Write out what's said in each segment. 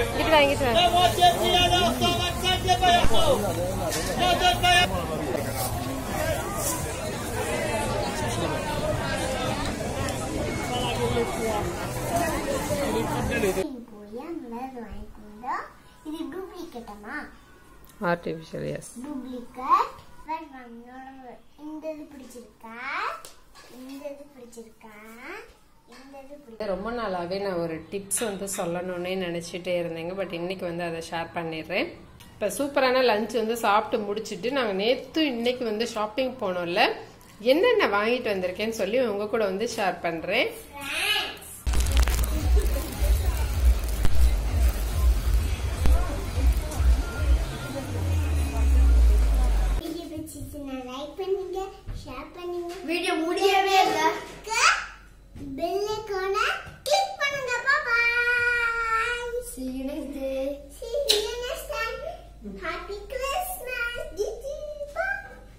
இங்கிட்டு வாங்கிட்டு வா போய் அங்கே வாங்கிக்கொண்டோம் இது டூப்ளிகேட்டமா ஆர்டிஃபிஷியல் எஸ் டூப்ளிகேட் இந்த இது பிடிச்சிருக்கா இந்த இது பிடிச்சிருக்கா இந்த இது பிடிச்சிருக்கா ரொம்ப நாளாகவே நான் ஒரு டிப்ஸ் வந்து சொல்லணும்னு நினச்சிட்டே இருந்தேங்க பட் இன்னைக்கு வந்து அதை ஷேர் பண்ணிடுறேன் இப்போ சூப்பரான லஞ்ச் வந்து சாப்பிட்டு முடிச்சிட்டு நாங்கள் நேற்று இன்னைக்கு வந்து ஷாப்பிங் போனோம்ல என்னென்ன வாங்கிட்டு வந்திருக்கேன்னு சொல்லி உங்க கூட வந்து ஷேர் பண்ணுறேன் வீடியோ பிடிச்சிச்சுன்னா லைக் பண்ணுங்க ஷேர் பண்ணுங்க வீடியோ முடியவே இல்லை பெல் ஐகான கிளிக் பண்ணுங்க பாய் See you next day. see you next time happy christmas Gigi. Bye.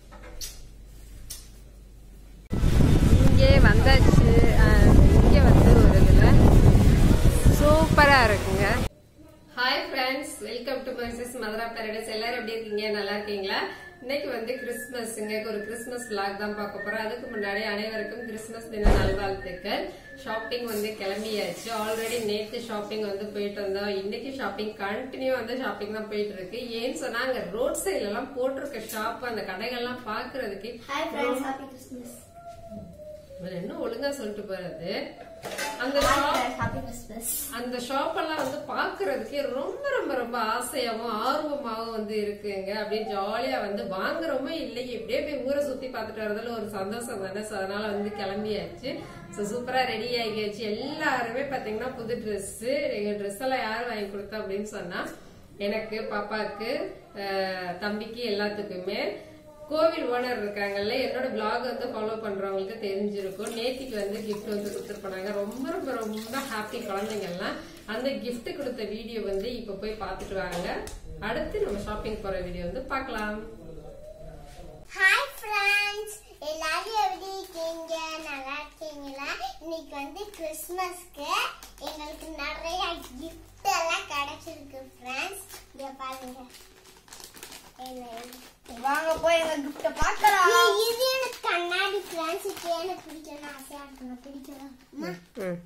இங்கே வந்தாச்சு இங்கே வந்து ஒரு இதில் சூப்பராக இருக்குங்க hi friends welcome to mrs Madhura paradise எல்லாரும் எப்படி இருக்கீங்க நல்லா இருக்கீங்களா இன்னைக்கு வந்து கிறிஸ்மஸ்ங்க ஒரு கிறிஸ்மஸ் vlog தான் பார்க்க போறோம் அதுக்கு முன்னாடி அனைவருக்கும் கிறிஸ்மஸ் தின நல்வாழ்த்துக்கள் ஷாப்பிங் வந்து கிளம்பியாச்சு ஆல்ரெடி நேத்து ஷாப்பிங் வந்து போயிட்டு வந்தோம் இன்னைக்கு ஷாப்பிங் கண்டினியூ வந்து ஷாப்பிங் தான் போயிட்டு இருக்கு ஏன்னு சொன்னா அங்க ரோட் சைட்ல எல்லாம் போட்டிருக்க ஷாப் அந்த கடைகள்லாம் பாக்குறதுக்கு Hi friends, happy Christmas. இவர் என்ன ஒழுங்கா சொல்லிட்டு போறது அந்த Hi shop friends, happy Christmas. அந்த ஷாப் எல்லாம் வந்து பாக்குறதுக்கே ரொம்ப ரொம்ப ரொம்ப ஆசையாவும் ஆர்வமாவும் வந்து இருக்குங்க அப்படியே ஜாலியா வந்து வாங்குறோமோ இல்லையே இப்படியே போய் ஊரை சுத்தி பார்த்துட்டு வரதுல ஒரு சந்தோஷம் தானே சோ அதனால வந்து கிளம்பியாச்சு சோ சூப்பரா ரெடி ஆகியாச்சு எல்லாருமே பாத்தீங்கன்னா புது Dress எங்க Dress எல்லாம் யார் வாங்கி கொடுத்தா அப்படின்னு சொன்னா எனக்கு பாப்பாக்கு அஹ், தம்பிக்கு எல்லாத்துக்குமே கோவில் ஓனர் இருக்காங்கல்ல என்னோட பிளாக் வந்து ஃபாலோ பண்றவங்களுக்கு தெரிஞ்சிருக்கும் நேத்திக்கு வந்து gift வந்து கொடுத்துருப்பாங்க ரொம்ப ரொம்ப ரொம்ப ஹாப்பி குழந்தைங்க எல்லாம் அந்த gift கொடுத்த வீடியோ வந்து இப்ப போய் பார்த்துட்டு வாங்க அடுத்து நம்ம ஷாப்பிங் போற வீடியோ வந்து பார்க்கலாம் ஹாய் ஃப்ரெண்ட்ஸ் எல்லாரும் எப்படி இருக்கீங்க நல்லா இருக்கீங்களா இன்னைக்கு வந்து கிறிஸ்மஸ்க்கு எங்களுக்கு நிறைய gift எல்லாம் கிடைச்சிருக்கு ஃப்ரெண்ட்ஸ் இங்க பாருங்க என்ன வாங்க போய் எங்க கிஃப்ட பார்க்கலாம் இது? இது எனக்கு கண்ணாடி ஃப்ரெண்ட்ஸ் இது எனக்கு பிடிக்கணும் ஆசையா இருக்கு நான் பிடிக்கலாம் அம்மா. ம்.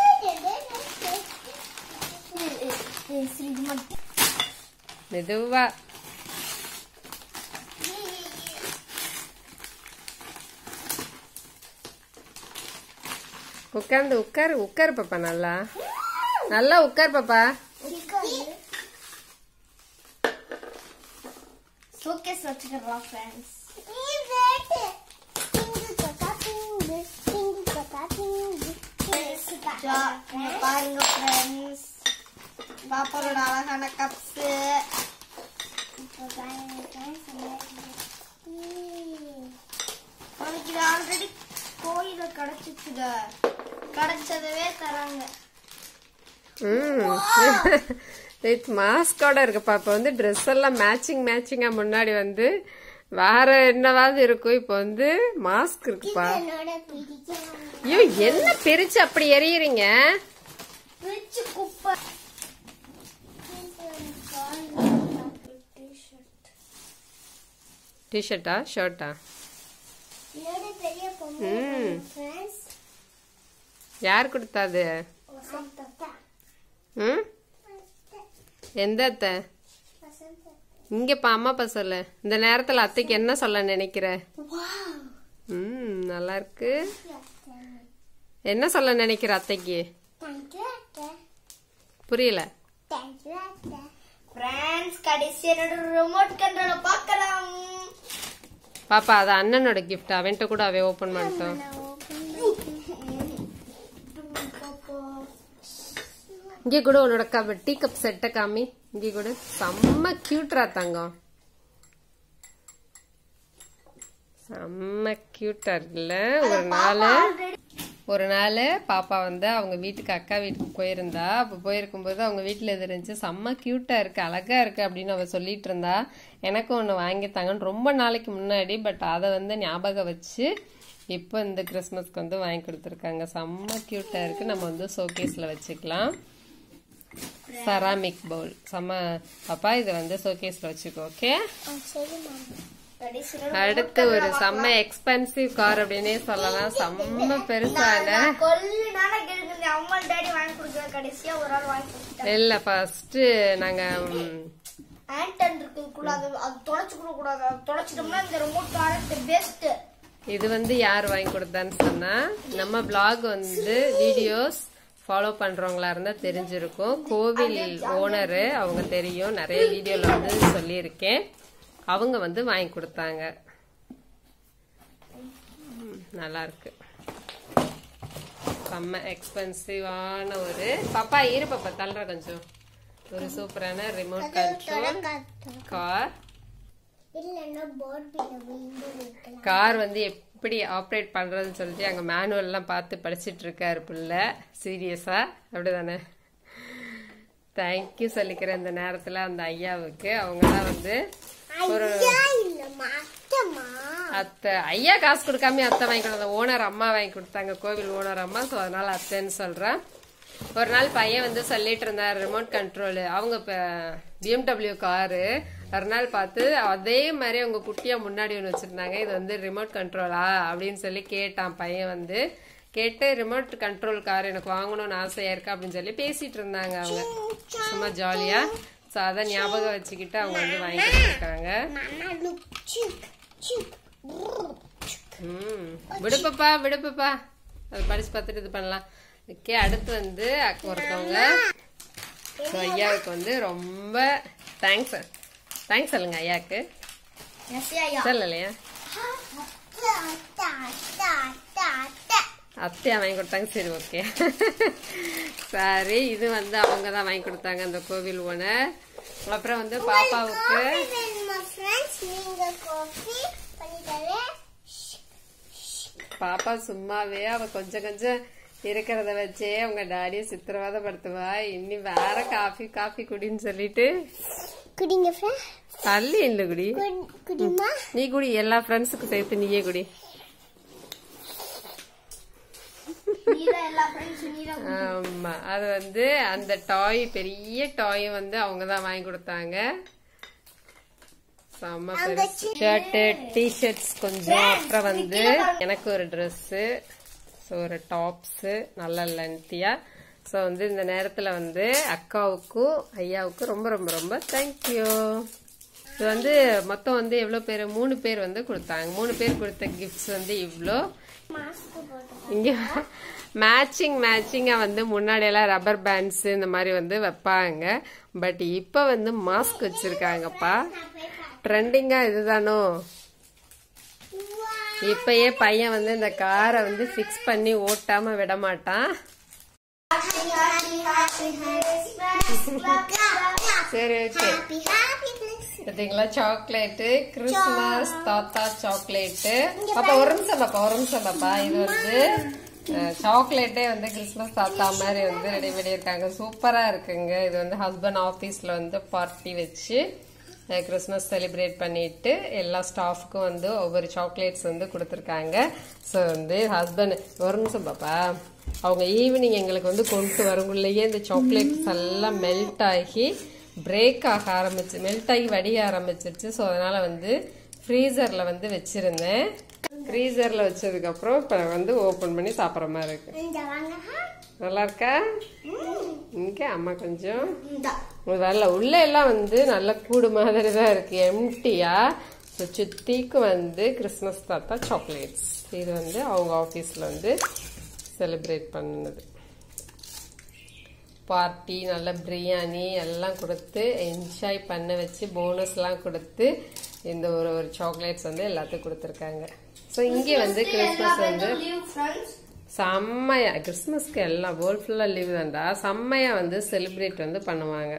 இது மட்டும் மெதுவா உட்கார்ந்து உட்காரு உட்காரு பாப்பா நல்லா நல்லா உட்காரு பாப்பா ஷோகேஸ் வச்சுக்கலாம் ஃப்ரெண்ட்ஸ் பாருங்க ஃப்ரெண்ட்ஸ் பாப்பாவோட அழகான கப்ஸ் உனக்கு இது ஆல்ரெடி கோயில கிடைச்சிச்சுங்க கிடைச்சதவே தராங்க வித் மாஸ்கோட இருக்குப்பா இப்போ வந்து ட்ரெஸ் எல்லாம் மேட்சிங் மேட்சிங்கா முன்னாடி வந்து வேற என்னவாவது இருக்கும் இப்போ வந்து மாஸ்க் இருக்குப்பா என்னோட பிடிக்கும் ஐயோ என்ன பிரிச்சு அப்படி எறியறீங்க ரிச் குப்பை டிஷர்ட்டா ஷர்ட்டா என்னோட பெரிய பொம்மை ம். ஃப்ரெண்ட்ஸ் யார் கொடுத்தாது வசந்தா ம் எந்த அத்தை வசந்தா இங்கப்பா அம்மாப்பா சொல்லு இந்த நேரத்துல அத்தைக்கு என்ன சொல்ல நினைக்கிற வாவ் ம் நல்லா இருக்கு என்ன சொல்ல நினைக்கிற அத்தைக்கு தேங்க்யூ அத்தை புரியல தேங்க்யூ அத்தை ஃப்ரெண்ட்ஸ் கடைசி என்னோட ரிமோட் கண்ட்ரோல பார்க்கலாம் பாப்பா அது அண்ணனோட gift அவன்கிட்ட கூட அவன் ஓபன் பண்ணிட்டோம் இங்க கூட உன்னோட கப் டீ கப் செட்டை காமி இங்க கூட செம்ம கியூட்ரா தங்கம் செம்ம கியூட்டா இருக்குல்ல ஒரு நாள் ஒரு நாள் பாப்பா வந்து அவங்க வீட்டுக்கு அக்கா வீட்டுக்கு போயிருந்தா அப்போ போயிருக்கும்போது அவங்க வீட்டில் இது இருந்துச்சு செம்ம க்யூட்டாக இருக்கு அழகா இருக்கு அப்படின்னு அவ சொல்லிட்டு இருந்தா எனக்கும் ஒன்று வாங்கித்தாங்கன்னு ரொம்ப நாளைக்கு முன்னாடி பட் அதை வந்து ஞாபகம் வச்சு இப்போ இந்த கிறிஸ்மஸ்க்கு வந்து வாங்கி கொடுத்துருக்காங்க செம்ம க்யூட்டாக இருக்கு நம்ம வந்து ஷோகேஸில் வச்சுக்கலாம் செராமிக் பவுல் செம்ம பாப்பா இதை வந்து ஷோகேஸ்ல வச்சுக்கோ ஓகே சரி மாமா கடைசியில அடுத்து ஒரு செம்ம எக்ஸ்பென்சிவ் கார் அப்படின்னே சொல்லலாம் செம்ம பெருசான கொல்லு நானே கேட்குறேன் அம்மா டாடி வாங்கி கொடுக்கல கடைசியா ஒரு ஆள் வாங்கி கொடுத்துட்டாங்க இல்ல ஃபர்ஸ்ட் நாங்க ம், ஆண்டன் இருக்கு கூடாது அது தொலைச்சு கூட கூடாது அது தொலைச்சிட்டோம்னா இந்த ரிமோட் கார் பெஸ்ட் இது வந்து யார் வாங்கி கொடுத்தான்னு சொன்னா நம்ம vlog வந்து வீடியோஸ் ஃபாலோ பண்றவங்களா இருந்தா தெரிஞ்சிருக்கும் கோவில் ஓனரு அவங்க தெரியும் நிறைய வீடியோல வந்து சொல்லியிருக்கேன் அவங்க வந்து வாங்கி கொடுத்தாங்க ம், நல்லா இருக்கு செம்ம எக்ஸ்பென்சிவான ஒரு பாப்பா இரு பாப்பா தள்ளுற கொஞ்சம் ஒரு சூப்பரான ரிமோட் கண்ட்ரோல் கார் இல்லன்னா போர்டில் விழுந்து வைக்கலாம் கார் வந்து எப்படி ஆப்ரேட் பண்றதுன்னு சொல்லிட்டு அங்க மேனுவல் எல்லாம் பார்த்து படிச்சிட்டு இருக்காரு புள்ள சீரியஸா அப்படிதானே தேங்க்யூ சொல்லிக்கிறேன் இந்த நேரத்துல அந்த ஐயாவுக்கு அவங்க தான் வந்து ஒரு ஐயா இல்லம்மா அத்தம்மா அத்தை ஐயா காசு கொடுக்காம அத்தை வாங்கி கொடுத்தாங்க ஓனர் அம்மா வாங்கி கொடுத்தாங்க கோவில் ஓனர் அம்மா ஸோ அதனால அத்தைன்னு சொல்றேன் ஒரு நாள் பையன் வந்து சொல்லிட்டு இருந்தார் ரிமோட் கண்ட்ரோல் அவங்க பிஎம்டபிள்யூ காரு ஒரு நாள் பார்த்து அதே மாதிரி அவங்க குட்டியா முன்னாடி ஒன்று வச்சிருந்தாங்க இது வந்து ரிமோட் கண்ட்ரோலா அப்படின்னு சொல்லி கேட்டான் பையன் வந்து கேட்டு ரிமோட் கண்ட்ரோல் கார் எனக்கு வாங்கணும்னு ஆசையா இருக்கு அப்படின்னு சொல்லி பேசிட்டு இருந்தாங்க அவங்க சும்மா ஜாலியா ஸோ அதை ஞாபகம் வச்சுக்கிட்டு அவங்க வந்து வாங்கி கொடுத்துருக்காங்க மாமா லுக் சிக் சிக் ம் விடுப்பப்பா விடுப்பப்பா அது படிச்சு பார்த்துட்டு இது பண்ணலாம் ஓகே அடுத்து வந்து அக்க- ஒருத்தவங்க ஸோ ஐயாவுக்கு வந்து ரொம்ப தேங்க்ஸ் தேங்க்ஸ் சொல்லுங்க ஐயாவுக்கு ஐயா சொல்லலையா அத்தா அத்தா அத்தா அத்தா அத்தா அத்தையா வாங்கி கொடுத்தாங்க சரி ஓகே சரி இது வந்து அவங்க தான் வாங்கி கொடுத்தாங்க அந்த கோவில் ஓனர் அப்புறம் வந்து பாப்பாவுக்கு காஃபி வேணுமா ஃப்ரெண்ட்ஸ் நீங்க காஃபி பண்ணி தரேன் பாப்பா சும்மாவே அவ கொஞ்சம் கொஞ்சம் இருக்கிறத வச்சே அவங்க டாடியை சித்திரவதைப்படுத்துவா இனி வேற காஃபி காஃபி குடின்னு சொல்லிட்டு குடிங்க ஃப்ரெண்ட் தள்ளி இல்ல குடி குடிமா நீ குடி எல்லா ஃப்ரெண்ட்ஸுக்கும் சேர்த்து நீயே குடி நீதான் எல்லா ஃப்ரெண்ட்ஸ் நீதான் ஆமா அது வந்து அந்த டாய் பெரிய டாய் வந்து அவங்க தான் வாங்கி கொடுத்தாங்க செம்ம பெருசு ஷர்ட்டு டிஷர்ட்ஸ் கொஞ்சம் அப்புறம் வந்து எனக்கு ஒரு ட்ரெஸ்ஸு ஸோ ஒரு டாப்ஸு நல்ல லென்த்தியா ஸோ வந்து இந்த நேரத்தில் வந்து அக்காவுக்கும் ஐயாவுக்கும் ரொம்ப ரொம்ப ரொம்ப தேங்க்யூ இது வந்து மொத்தம் வந்து எவ்வளோ பேர் மூணு பேர் வந்து கொடுத்தாங்க மூணு பேர் கொடுத்த கிஃப்ட்ஸ் வந்து இவ்வளோ மாஸ்க் போட்டு இங்க மேட்சிங் மேட்சிங்கா வந்து முன்னாடி எல்லாம் ரப்பர் பேண்ட்ஸ் இந்த மாதிரி வந்து வைப்பாங்க பட் இப்ப வந்து மாஸ்க் வச்சிருக்காங்கப்பா ட்ரெண்டிங்கா இதுதானோ இப்பயே பையன் வந்து இந்த காரை வந்து ஃபிக்ஸ் பண்ணி ஓட்டாம விட மாட்டான் சரி ஓகே ஹாப்பி ஹாப்பி கிளிக்ஸ் பாத்தீங்களா சாக்லேட்டு கிறிஸ்மஸ் தாத்தா சாக்லேட்டு பாப்பா ஒரு நிமிஷம் பாப்பா ஒரு நிமிஷம் பாப்பா இது வந்து சாக்லேட்டே வந்து கிறிஸ்மஸ் தாத்தா மாதிரி வந்து ரெடி பண்ணியிருக்காங்க சூப்பரா இருக்குங்க இது வந்து ஹஸ்பண்ட் ஆபீஸ்ல வந்து பார்ட்டி வச்சு அஹ், கிறிஸ்மஸ் செலிப்ரேட் பண்ணிட்டு எல்லா ஸ்டாஃப்க்கும் வந்து ஒவ்வொரு சாக்லேட்ஸ் வந்து கொடுத்துருக்காங்க ஸோ வந்து ஹஸ்பண்ட் ஒரு நிமிஷம் பாப்பா அவங்க ஈவினிங் எங்களுக்கு வந்து கொண்டு வரங்குள்ளேயே இந்த சாக்லேட்ஸ் எல்லாம் மெல்ட் ஆகி பிரேக் ஆக ஆரம்பிச்சு மெல்ட் ஆகி வடிய ஆரம்பிச்சிருச்சு ஸோ அதனால வந்து ஃப்ரீசர்ல வந்து வச்சிருந்தேன் ஃப்ரீசர்ல வச்சதுக்கு அப்புறம் இப்போ வந்து ஓபன் பண்ணி சாப்பிட்ற மாதிரி இருக்கு இந்த வாங்க நல்லா இருக்கா இங்க அம்மா கொஞ்சம் இந்தா வரல உள்ள எல்லாம் வந்து நல்ல கூடு மாதிரி தான் இருக்கு எம்டியா ஸோ சுத்திக்கு வந்து கிறிஸ்மஸ் தாத்தா சாக்லேட்ஸ் இது வந்து அவங்க ஆஃபீஸ்ல வந்து செலிப்ரேட் பண்ணுனது பார்ட்டி நல்ல பிரியாணி எல்லாம் கொடுத்து என்ஜாய் பண்ண வச்சு போனஸ்லாம் கொடுத்து இந்த ஒரு ஒரு சாக்லேட்ஸ் வந்து எல்லாத்துக்கும் கொடுத்துருக்காங்க ஸோ இங்கே வந்து கிறிஸ்மஸ் வந்து லீவ் ஃப்ரெண்ட்ஸ் செம்மையா கிறிஸ்மஸ்க்கு எல்லாம் வேர்ல்ட் ஃபுல்லாக லீவ் தான்டா செம்மையா வந்து செலிப்ரேட் வந்து பண்ணுவாங்க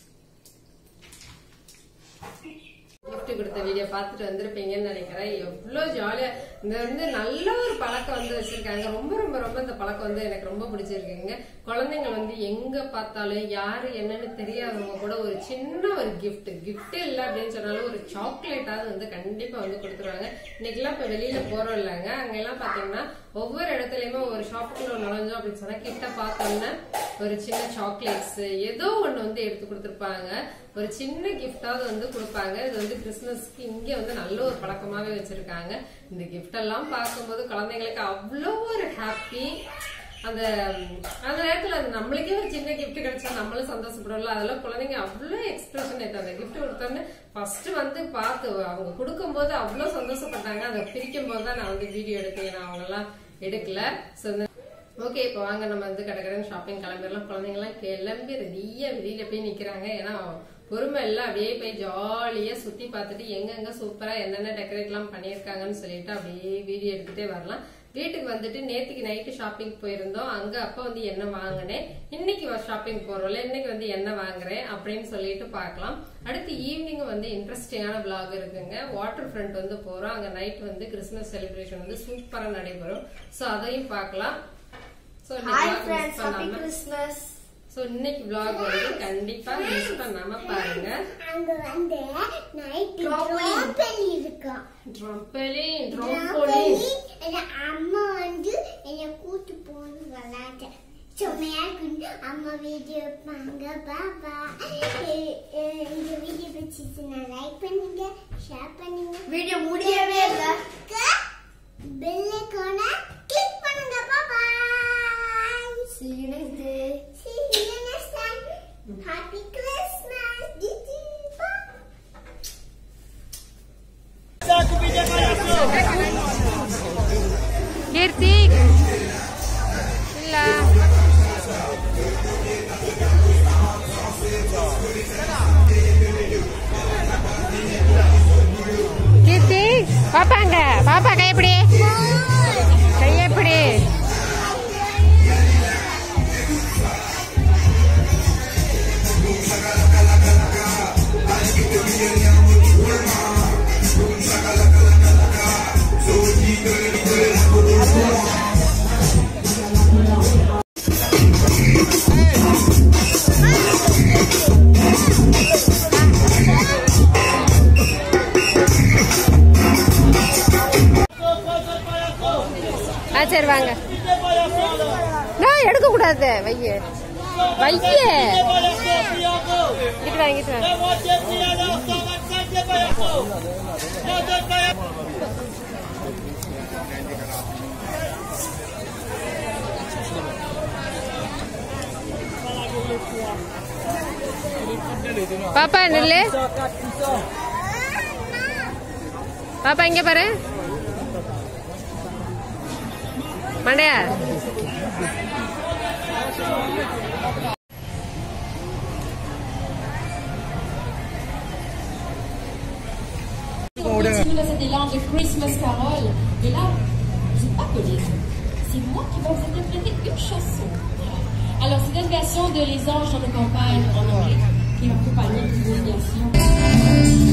கிஃப்ட் கொடுத்த வீடியோ பார்த்துட்டு வந்திருப்பீங்கன்னு நினைக்கிறேன் எவ்வளோ ஜாலியா இந்த வந்து நல்ல ஒரு பழக்கம் வந்து வச்சிருக்காங்க ரொம்ப ரொம்ப ரொம்ப இந்த பழக்கம் வந்து எனக்கு ரொம்ப பிடிச்சிருக்குங்க குழந்தைங்க வந்து எங்க பார்த்தாலும் யாரு என்னன்னு தெரியாதவங்க கூட ஒரு சின்ன ஒரு gift gift இல்லை அப்படின்னு சொன்னாலும் ஒரு சாக்லேட்டாவது வந்து கண்டிப்பா வந்து கொடுத்துருவாங்க இன்னைக்கெல்லாம் இப்ப வெளியில போறோம் இல்லைங்க அங்கெல்லாம் பாத்தீங்கன்னா ஒவ்வொரு இடத்துலயுமே ஒரு ஷாப்புக்குள்ள நுழைஞ்சோம் அப்படின்னு சொன்னா கிட்ட பார்த்தோம்னா ஒரு சின்ன சாக்லேட்ஸ் ஏதோ ஒண்ணு வந்து எடுத்து கொடுத்துருப்பாங்க ஒரு சின்ன கிஃப்டாவது வந்து கொடுப்பாங்க இது வந்து கிறிஸ்மஸ்க்கு இங்க வந்து நல்ல ஒரு பழக்கமாவே வச்சிருக்காங்க இந்த gift எல்லாம் பார்க்கும்போது குழந்தைங்களுக்கு அவ்வளோ ஒரு ஹாப்பி அந்த ம், அந்த நேரத்துல அது நம்மளுக்கே ஒரு சின்ன gift கிடைச்சா நம்மளும் சந்தோஷப்படுவோம்ல அதெல்லாம் குழந்தைங்க அவ்வளோ எக்ஸ்பிரஷன் எடுத்து அந்த gift கொடுத்தோன்னு ஃபர்ஸ்ட் வந்து பார்த்து அவங்க கொடுக்கும்போது அவ்வளோ சந்தோஷப்பட்டாங்க அதை பிரிக்கும் போது தான் நான் வந்து வீடியோ எடுத்தேன் நான் அவங்கெல்லாம் எடுக்கல ஸோ ஓகே இப்போ வாங்க நம்ம வந்து கடற்கடன் ஷாப்பிங் கிளம்பிடலாம் குழந்தைங்கலாம் கிளம்பி ரெடியா வெளியில போய் நிக்கிறாங்க ஏன்னா பொறுமை எல்லாம் அப்படியே போய் ஜாலியா சுத்தி பார்த்துட்டு எங்கெங்க சூப்பரா என்னென்ன டெக்கரேட் எல்லாம் பண்ணியிருக்காங்கன்னு சொல்லிட்டு அப்படியே வீடியோ எடுத்துட்டே வரலாம் வீட்டுக்கு வந்துட்டு நேத்துக்கு நைட்டு ஷாப்பிங் போயிருந்தோம் அங்க அப்ப வந்து என்ன வாங்கினேன் இன்னைக்கு ஷாப்பிங் போறோம்ல இன்னைக்கு வந்து என்ன வாங்குறேன் அப்படின்னு சொல்லிட்டு பார்க்கலாம் அடுத்து ஈவினிங் வந்து இன்ட்ரெஸ்டிங்கான vlog இருக்குங்க வாட்டர் ஃப்ரண்ட் வந்து போறோம் அங்க நைட் வந்து கிறிஸ்மஸ் செலிப்ரேஷன் வந்து சூப்பரா நடைபெறும் சோ அதையும் பார்க்கலாம் so hi friends happy Christmas so இன்னைக்கு vlog வந்து கண்டிப்பா மிஸ் பண்ணாம பாருங்க அங்க வந்து நைட் Trampoline. ட்ராம்பலி இருக்கும் ட்ரம்பலி ட்ராம்பலி ட்ரம்போலி என் அம்மா வந்து என்னை கூட்டு போகணும் விளையாட சும்மையா இருக்கு. அம்மா வீடியோ எடுப்பாங்க பாபா இந்த வீடியோ பிடிச்சிச்சுன்னா லைக் பண்ணுங்க ஷேர் பண்ணுங்க வீடியோ முடியவே இல்ல பெல் ஐகானை கிளிக் பண்ணுங்க Baba see you next day See you next time. Happy Christmas. Gigi. Bye. கீர்த்தி இல்ல கீர்த்தி பாப்பாங்க பாப்பா கையப்படி கையப்படி ஆ சரி வாங்க நான் எடுக்க கூடாது வைய வைய இங்கிட்டு வாங்கிட்டு வாங்க பாப்பா நில்லு பாப்பா இங்க பாரு மண்டையா On continue dans cet élan de Christmas Carol. Et là, c'est pas connu. C'est moi qui vais vous interpréter une chanson. Alors, c'est une version de Les anges dans le campagne en anglais, qui est accompagnée d'une délégation.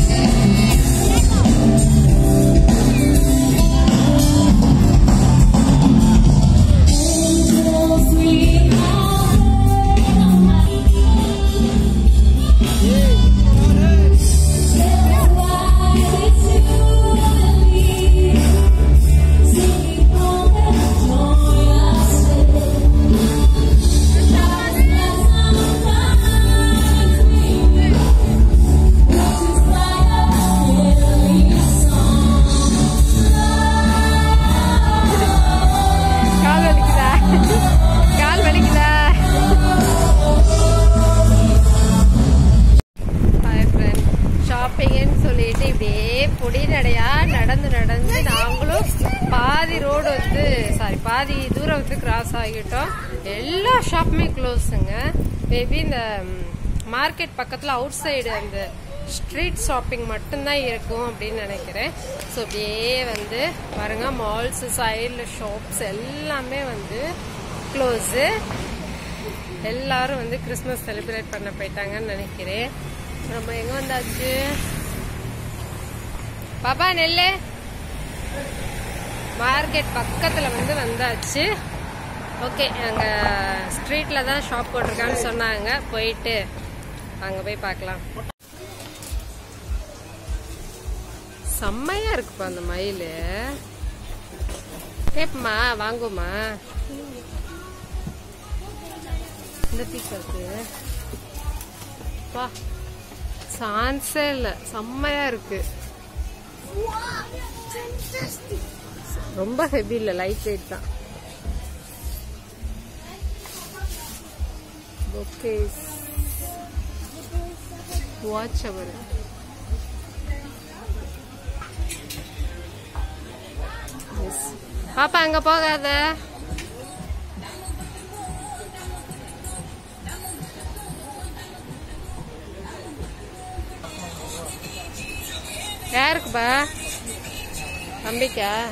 கால் வலிக்குதா கால் வலிக்குதா hi friend ஷாப்பிங்னு சொல்லிட்டு இப்படியே பொடி நடையா நடந்து நடந்து நாங்களும் பாதி ரோடு வந்து சாரி பாதி தூரம் வந்து கிராஸ் ஆகிட்டோம் எல்லா ஷாப்புமே க்ளோஸுங்க மேபி இந்த மார்க்கெட் பக்கத்தில் அவுட் சைடு அந்த ஸ்ட்ரீட் ஷாப்பிங் மட்டும்தான் இருக்கும் அப்படின்னு நினைக்கிறேன் ஸோ அப்படியே வந்து பாருங்க மால்ஸ் சைடில் ஷாப்ஸ் எல்லாமே வந்து க்ளோஸு எல்லாரும் வந்து கிறிஸ்மஸ் செலிப்ரேட் பண்ண போயிட்டாங்கன்னு நினைக்கிறேன் நம்ம எங்க வந்தாச்சு பாப்பா நெல்லு மார்க்கெட் பக்கத்துல வந்து வந்தாச்சு ஓகே அங்க ஸ்ட்ரீட்ல தான் ஷாப் போட்டிருக்கான்னு சொன்னாங்க போயிட்டு அங்க போய் பார்க்கலாம் செம்மையா இருக்குப்பா அந்த மயில் கேப்பமா வாங்குமா இந்த பீஸ் இருக்கு வா சான்ஸே இல்ல செம்மையா இருக்கு ரொம்ப ஹெவி இல்ல லைட் வெயிட் தான் பொக்கேஸ் வாட்ச் அவர் பாப்பா அங்க போகாத யாருக்குப்பா தம்பிக்கா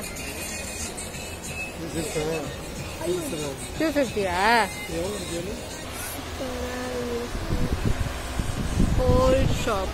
டூ ஃபிஃப்டியா ஹோல் ஷாப்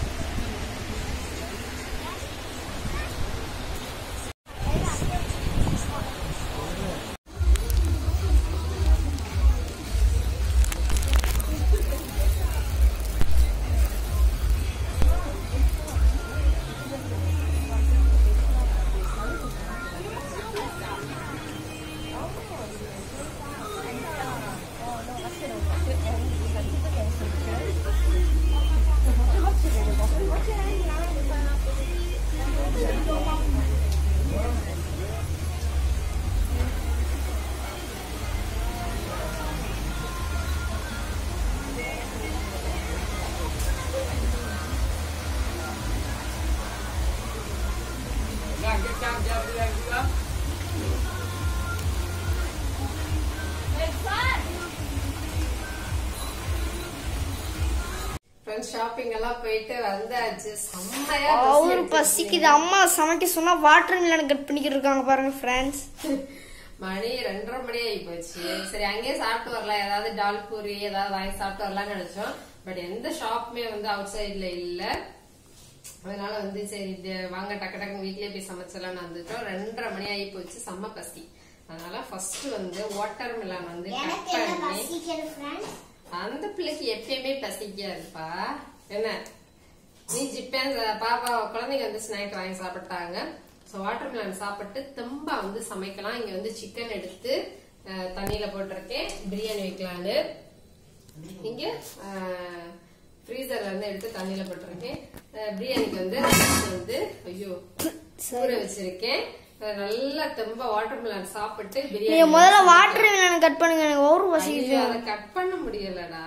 ஃப்ரெண்ட்ஸ் ஷாப்பிங் எல்லாம் போயிட்டு வந்தாச்சு செம்மையா dress அவரு எடுத்து பசிக்குது அம்மா சமைக்க சொன்னா வாட்டர் மிலன் கட் பண்ணிக்கிட்டு இருக்காங்க பாருங்க ஃப்ரெண்ட்ஸ் மணி ரெண்டரை மணி ஆகி போச்சு சரி அங்கேயே சாப்பிட்டு வரலாம் ஏதாவது டால் பூரி ஏதாவது வாங்கி சாப்பிட்டு வரலாம்னு நினைச்சோம் பட் எந்த ஷாப்புமே வந்து அவுட் சைட்ல இல்ல அதனால வந்து சரி இது வாங்க டக்கு டக்கு வீட்லயே போய் சமைச்சிடலாம்னு வந்துட்டோம் ரெண்டரை மணி ஆகி போச்சு செம்ம பசி அதனால ஃபர்ஸ்ட் வந்து வாட்டர் மிலான் வந்து கட் எனக்கு என்ன பண்ணி பசிக்குது ஃப்ரெண்ட்ஸ் அந்த பிள்ளைக்கு எப்பயுமே பசிக்காதுப்பா என்ன நீ ஜிப்பேன் பாப்பா குழந்தைங்க வந்து ஸ்நாக் வாங்கி சாப்பிட்டாங்க ஸோ வாட்டர் மிலன் சாப்பிட்டு தெம்பா வந்து சமைக்கலாம் இங்க வந்து சிக்கன் எடுத்து அஹ், தண்ணியில போட்டிருக்கேன் பிரியாணி வைக்கலான்னு இங்க ஃப்ரீசர்ல இருந்து எடுத்து தண்ணியில போட்டிருக்கேன் அஹ், பிரியாணிக்கு வந்து rice வந்து ஐயோ ஊற வச்சிருக்கேன் அஹ், நல்லா தெம்பா வாட்டர் மிலன் சாப்பிட்டு நீங்க பிரியாணி முதல்ல வாட்டர் மிலன் கட் பண்ணுங்க எனக்கு ஒரு பசிக்குது ஐயோ, அதை கட் பண்ண முடியலடா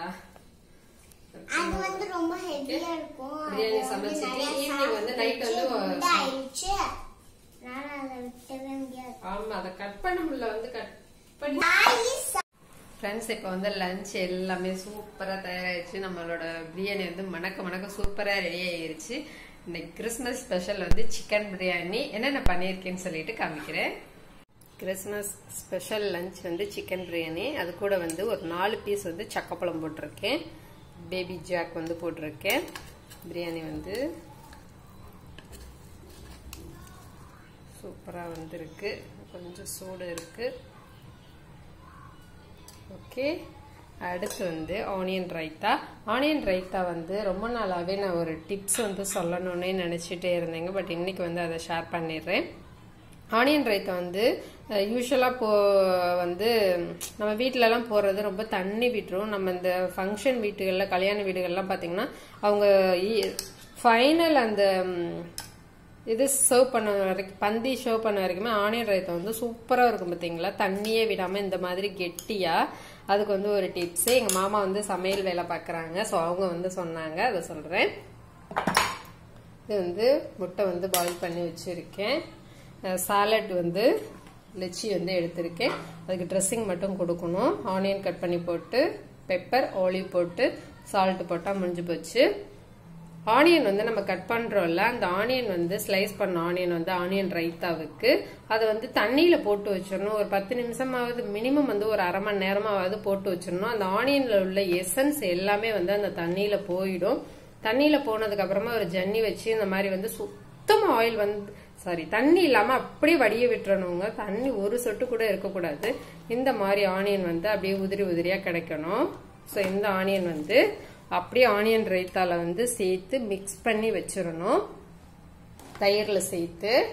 அது வந்து ரொம்ப ஹெவியா இருக்கும் அது பிரியாணி வந்து சமைச்சிட்டு நிறைய evening வந்து night வந்து சாப்பிட்டு குண்டாயிடுச்சு. அதனால அதை விட்டவே முடியாது ஆமா அதை கட் பண்ண முடியல வந்து கட் பண்ணி ஃப்ரெண்ட்ஸ் இப்போ வந்து லஞ்ச் எல்லாமே சூப்பரா தயாராகிடுச்சு நம்மளோட பிரியாணி வந்து மணக்க மணக்க சூப்பரா ரெடி ஆயிருச்சு இன்னைக்கு கிறிஸ்மஸ் ஸ்பெஷல் வந்து சிக்கன் பிரியாணி என்னென்ன பண்ணியிருக்கேன்னு சொல்லிட்டு காமிக்கிறேன் கிறிஸ்மஸ் ஸ்பெஷல் லஞ்ச் வந்து சிக்கன் பிரியாணி அது கூட வந்து ஒரு நாலு பீஸ் வந்து சக்கப்பழம் போட்டிருக்கேன் பேபி ஜாக் வந்து போட்டிருக்கேன் பிரியாணி வந்து சூப்பராக வந்திருக்கு கொஞ்சம் சூடு இருக்கு ஓகே அடுத்து வந்து ஆனியன் ரைத்தா ஆனியன் ரைத்தா வந்து ரொம்ப நாளாகவே நான் ஒரு டிப்ஸ் வந்து சொல்லணும்னு நினச்சிட்டே இருந்தேங்க பட் இன்னைக்கு வந்து அதை ஷேர் பண்ணிடுறேன் ஆனியன் ரைத்தா வந்து யூஸ்வலாக போ வந்து நம்ம வீட்டிலலாம் போடுறது ரொம்ப தண்ணி விட்டுரும் நம்ம இந்த ஃபங்க்ஷன் வீட்டுகளில் கல்யாண வீடுகள்லாம் பார்த்தீங்கன்னா அவங்க ஃபைனல் அந்த ம், இது சர்வ் பண்ண வரைக்கும் பந்தி சர்வ் பண்ண வரைக்குமே ஆனியன் ரைத்தா வந்து சூப்பராக இருக்கும் பார்த்தீங்களா தண்ணியே விடாமல் இந்த மாதிரி கெட்டியாக அதுக்கு வந்து ஒரு டிப்ஸு எங்கள் மாமா வந்து சமையல் வேலை பார்க்குறாங்க ஸோ அவங்க வந்து சொன்னாங்க அதை சொல்கிறேன் இது வந்து முட்டை வந்து பாயில் பண்ணி வச்சுருக்கேன் சாலட் வந்து லெச்சி வந்து எடுத்திருக்கேன் அதுக்கு ட்ரெஸ்ஸிங் மட்டும் கொடுக்கணும் ஆனியன் கட் பண்ணி போட்டு பெப்பர் ஆலிவ் போட்டு சால்ட் போட்டால் முடிஞ்சு போச்சு ஆனியன் வந்து நம்ம கட் பண்றோம்ல அந்த ஆனியன் வந்து ஸ்லைஸ் பண்ண ஆனியன் வந்து ஆனியன் ரைத்தாவுக்கு அதை வந்து தண்ணியில போட்டு வச்சிடணும் ஒரு பத்து நிமிஷமாவது மினிமம் வந்து ஒரு அரை மணி நேரமாவது போட்டு வச்சிடணும் அந்த ஆனியன்ல உள்ள எசன்ஸ் எல்லாமே வந்து அந்த தண்ணியில போயிடும் தண்ணியில போனதுக்கு அப்புறமா ஒரு ஜன்னி வச்சு இந்த மாதிரி வந்து சுத்தமா ஆயில் வந்து சாரி தண்ணி இல்லாம அப்படியே வடிய விட்டுறணுங்க தண்ணி ஒரு சொட்டு கூட இருக்கக்கூடாது இந்த மாதிரி ஆனியன் வந்து அப்படியே உதிரி உதிரியா கிடைக்கணும் ஸோ இந்த ஆனியன் வந்து அப்படியே ஆனியன் ரைத்தால வந்து சேர்த்து மிக்ஸ் பண்ணி வச்சிடணும் தயிரில் சேர்த்து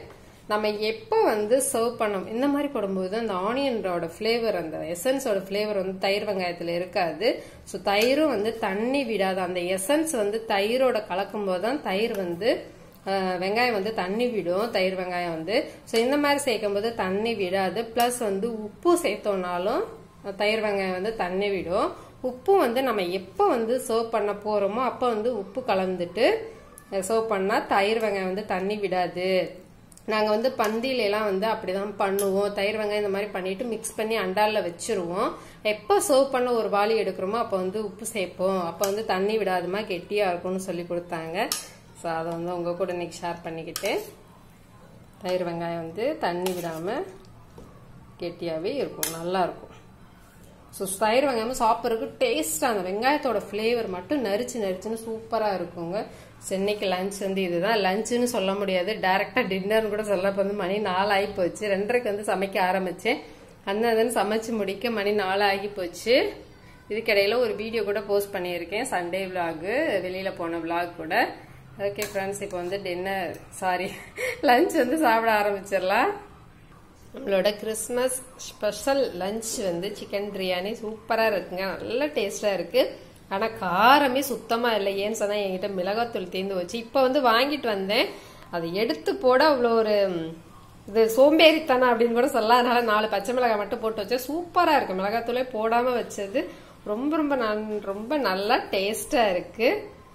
நம்ம எப்போ வந்து சர்வ் பண்ணோம் இந்த மாதிரி போடும்போது அந்த ஆனியனோட ஃப்ளேவர் அந்த எசன்ஸோட ஃப்ளேவர் வந்து தயிர் வெங்காயத்தில் இருக்காது ஸோ தயிரும் வந்து தண்ணி விடாது அந்த எசன்ஸ் வந்து தயிரோட கலக்கும் போது தான் தயிர் வந்து அஹ், வெங்காயம் வந்து தண்ணி விடும் தயிர் வெங்காயம் வந்து ஸோ இந்த மாதிரி சேர்க்கும் போது தண்ணி விடாது ப்ளஸ் வந்து உப்பு சேர்த்தோம்னாலும் தயிர் வெங்காயம் வந்து தண்ணி விடும் உப்பு வந்து நம்ம எப்போ வந்து சர்வ் பண்ண போறோமோ அப்போ வந்து உப்பு கலந்துட்டு சர்வ் பண்ணா தயிர் வெங்காயம் வந்து தண்ணி விடாது நாங்க வந்து பந்தியில எல்லாம் வந்து அப்படிதான் பண்ணுவோம் தயிர் வெங்காயம் இந்த மாதிரி பண்ணிட்டு மிக்ஸ் பண்ணி அண்டால வச்சிருவோம் எப்போ சர்வ் பண்ண ஒரு வாளி எடுக்கிறோமோ அப்போ வந்து உப்பு சேர்ப்போம் அப்போ வந்து தண்ணி விடாதுமா கெட்டியா இருக்கும்னு சொல்லி கொடுத்தாங்க ஸோ அதை வந்து உங்க கூட இன்னைக்கு ஷேர் பண்ணிக்கிட்டு தயிர் வெங்காயம் வந்து தண்ணி விடாம கெட்டியாவே இருக்கும் நல்லா இருக்கும் ஸோ தயிர் வெங்காயம் சாப்பிட்றதுக்கு டேஸ்ட்டாக அந்த வெங்காயத்தோட ஃப்ளேவர் மட்டும் நரிச்சு நரிச்சுன்னு சூப்பராக இருக்குங்க சென்னைக்கு லஞ்ச் வந்து இதுதான் லஞ்சுன்னு சொல்ல முடியாது டைரெக்டாக டின்னர்னு கூட சொல்ல இப்போ வந்து மணி நாலு ஆகி போச்சு ரெண்டரைக்கு வந்து சமைக்க ஆரம்பித்தேன் அந்த அதுன்னு சமைச்சு முடிக்க மணி நாலு ஆகி போச்சு இதுக்கிடையில ஒரு வீடியோ கூட போஸ்ட் பண்ணியிருக்கேன் சண்டே விலாகு வெளியில் போன விலாக் கூட ஓகே ஃப்ரெண்ட்ஸ் இப்போ வந்து டின்னர் சாரி லஞ்ச் வந்து சாப்பிட ஆரம்பிச்சிடலாம் நம்மளோட கிறிஸ்மஸ் ஸ்பெஷல் லஞ்ச் வந்து சிக்கன் பிரியாணி சூப்பராக இருக்குங்க நல்ல டேஸ்டாக இருக்கு ஆனால் காரமே சுத்தமாக இல்லை ஏன்னு சொன்னால் என்கிட்ட மிளகாத்தூள் தீர்ந்து வச்சு இப்போ வந்து வாங்கிட்டு வந்தேன் அதை எடுத்து போட அவ்வளோ ஒரு ம், இது சோம்பேறித்தனம் அப்படின்னு கூட சொல்லலாம் அதனால நாலு பச்சை மிளகாய் மட்டும் போட்டு வச்சேன் சூப்பராக இருக்கு மிளகாத்தூளே போடாமல் வச்சது ரொம்ப ரொம்ப நன் ரொம்ப நல்லா டேஸ்டாக இருக்கு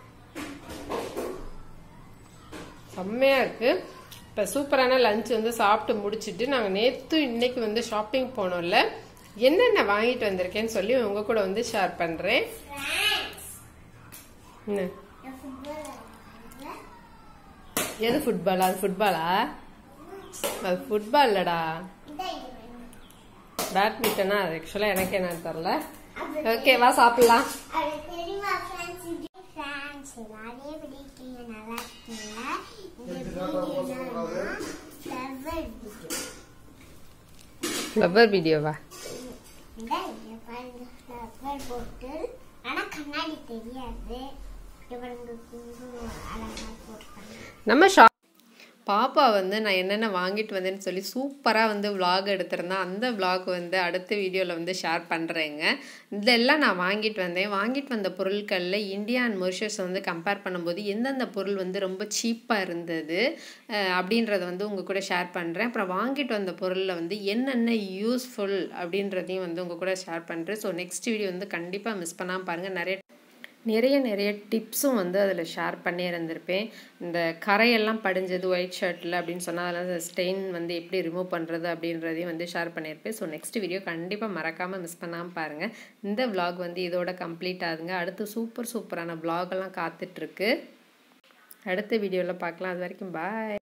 செம்மையா இருக்கு இப்போ சூப்பரான லஞ்ச் வந்து சாப்பிட்டு முடிச்சிட்டு நாங்கள் நேற்று இன்னைக்கு வந்து ஷாப்பிங் போனோம்ல என்னென்ன வாங்கிட்டு வந்திருக்கேன்னு சொல்லி உங்க கூட வந்து ஷேர் பண்றேன் என்ன? எது ஃபுட்பால் அது ஃபுட்பாலா அது ஃபுட்பால் இல்லடா பேட்மிண்டனா அது ஆக்சுவலாக எனக்கு என்னன்னு தெரில ஓகே வா சாப்பிடலாம் அது தெரியுமா ஃப்ரெண்ட்ஸ் இது ஃப்ரெண்ட்ஸ் எல்லாரையும் எப்படி இருக்கீங்க நல்லா இருக்கீங்களா இந்த வீடியோ என்னன்னா ஃப்ளவர் வீடியோ ஃப்ளவர் வீடியோவா இந்த இங்க பாருங்க ஃப்ளவர் போட்டில் ஆனா கண்ணாடி தெரியாது இவங்க குங்குமம் அழகா போட்டாங்க நம்ம ஷா பாப்பா வந்து நான் என்னென்ன வாங்கிட்டு வந்தேன்னு சொல்லி சூப்பராக வந்து vlog எடுத்திருந்தேன் அந்த vlog வந்து அடுத்த வீடியோவில் வந்து ஷேர் பண்ணுறேங்க இதெல்லாம் நான் வாங்கிட்டு வந்தேன் வாங்கிட்டு வந்த பொருட்களில் இந்தியா அண்ட் மொரிஷியஸ் வந்து கம்பேர் பண்ணும்போது எந்தெந்த பொருள் வந்து ரொம்ப சீப்பாக இருந்தது அஹ் அப்படின்றத வந்து உங்கள் கூட ஷேர் பண்ணுறேன் அப்புறம் வாங்கிட்டு வந்த பொருளில் வந்து என்னென்ன யூஸ்ஃபுல் அப்படின்றதையும் வந்து உங்கள் கூட ஷேர் பண்ணுறேன் ஸோ நெக்ஸ்ட் வீடியோ வந்து கண்டிப்பாக மிஸ் பண்ணாமல் பாருங்கள் நிறைய நிறைய நிறைய டிப்ஸும் வந்து அதில் ஷேர் பண்ணி இருந்திருப்பேன் இந்த கரையெல்லாம் படிஞ்சது ஒயிட் ஷர்ட்டில் அப்படின்னு சொன்னால் அதெல்லாம் ஸ்டெயின் வந்து எப்படி ரிமூவ் பண்ணுறது அப்படின்றதையும் வந்து ஷேர் பண்ணியிருப்பேன் ஸோ நெக்ஸ்ட் வீடியோ கண்டிப்பாக மறக்காமல் மிஸ் பண்ணாமல் பாருங்கள் இந்த vlog வந்து இதோட கம்ப்ளீட் ஆகுதுங்க அடுத்து சூப்பர் சூப்பரான vlog எல்லாம் காத்துட்ருக்கு அடுத்த வீடியோவில் பார்க்கலாம் அது வரைக்கும் பாய்